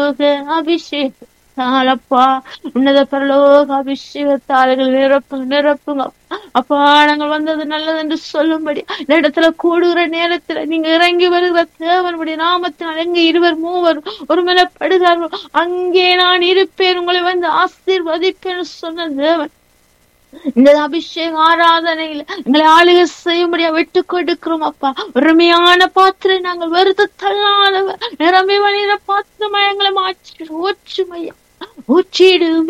பரலோக அபிஷேகம் அப்பா உன்னத பரலோக அபிஷேகத்தாளர்கள் நிரப்புங்க நிரப்புங்க அப்பா நாங்கள் வந்தது நல்லது என்று சொல்லும்படி இந்த இடத்துல கூடுகிற நேரத்துல நீங்க இறங்கி வருகிற தேவனுடைய நாமத்தினால் எங்க இருவர் மூவர் ஒரு மேலப்படுகிறார்கள் அங்கே நான் இருப்பேன் உங்களை வந்து ஆசீர்வதிப்பேன் சொன்ன தேவன் இந்த அபிஷேக ஆராதனையில எங்களை ஆளுகை செய்யும்படியா விட்டு கொடுக்கிறோம் அப்பா உரிமையான பாத்திரை நாங்கள் வெறுத்து தள்ளாதவர் நிரம்பி வழியிற பாத்திரமா எங்களை மாற்றி ஊற்றுமையா ஊற்றிடுமே